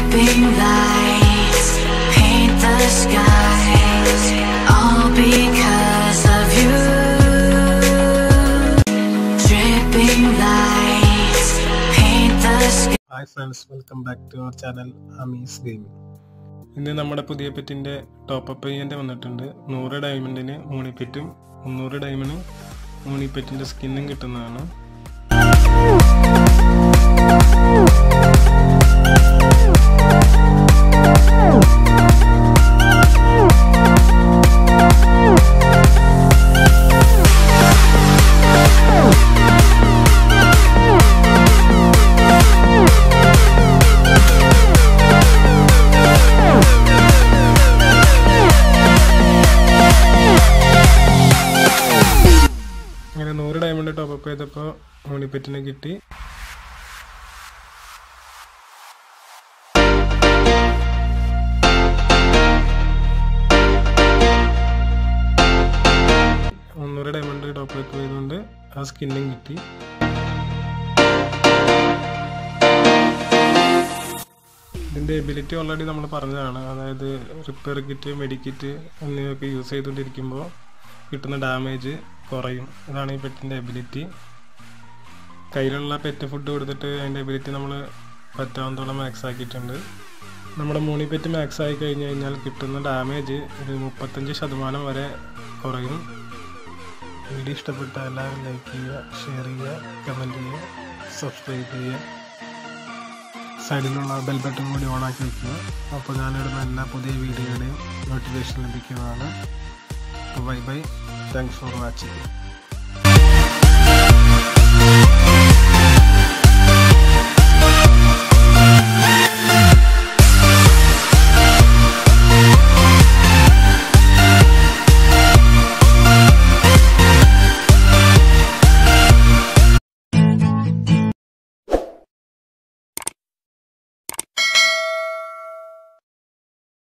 Dripping lights paint the skies, all because of you. Dripping lights paint the sky. Hi friends welcome back to our channel Amees gaming ഇന്ന് നമ്മുടെ പുതിയ പെറ്റിൻ്റെ top പെയ്യൻ്റെ വന്നിട്ടുണ്ട് നൂറ് ഡയമണ്ടിന് മൂണിപ്പെറ്റും മുന്നൂറ് ഡയമണ്ടിന് മൂണിപ്പെറ്റിൻ്റെ സ്കിന്നും കിട്ടുന്നതാണ് അങ്ങനെ നൂറ് ഡയമണ്ട് ടോപ്പ് അപ്പ് ചെയ്തപ്പോൾ മൂണിപ്പെറ്റിനെ കിട്ടി മുന്നൂറ് ഡയമണ്ട് ടോപ്പ് അപ്പ് ചെയ്തുകൊണ്ട് ആ സ്കിന്നും കിട്ടി ഇതിൻ്റെ എബിലിറ്റി ഓൾറെഡി നമ്മൾ പറഞ്ഞതാണ് അതായത് റിപ്പയർ കിറ്റ് മെഡിക്കിറ്റ് എന്നിവയൊക്കെ യൂസ് ചെയ്തുകൊണ്ടിരിക്കുമ്പോൾ കിട്ടുന്ന ഡാമേജ് കുറയും ഇതാണ് ഈ പെറ്റിൻ്റെ എബിലിറ്റി കയ്യിലുള്ള പെറ്റ് ഫുഡ് കൊടുത്തിട്ട് അതിൻ്റെ എബിലിറ്റി നമ്മൾ പറ്റാവുന്നതോളം മാക്സ് ആക്കിയിട്ടുണ്ട് നമ്മുടെ മൂണി പെറ്റ് മാക്സ് ആയി കഴിഞ്ഞ് കഴിഞ്ഞാൽ കിട്ടുന്ന ഡാമേജ് ഒരു മുപ്പത്തഞ്ച് ശതമാനം വരെ കുറയും വീഡിയോ ഇഷ്ടപ്പെട്ട എല്ലാവരും ലൈക്ക് ചെയ്യുക ഷെയർ ചെയ്യുക കമൻറ്റ് ചെയ്യുക സബ്സ്ക്രൈബ് ചെയ്യുക സൈഡിലുള്ള ബെൽ ബട്ടൺ കൂടി ഓണാക്കി വെക്കുക അപ്പോൾ ഞാനിടുന്ന എല്ലാ പുതിയ വീഡിയോയുടെയും നോട്ടിഫിക്കേഷൻ ലഭിക്കുന്നതാണ് bye bye thanks for watching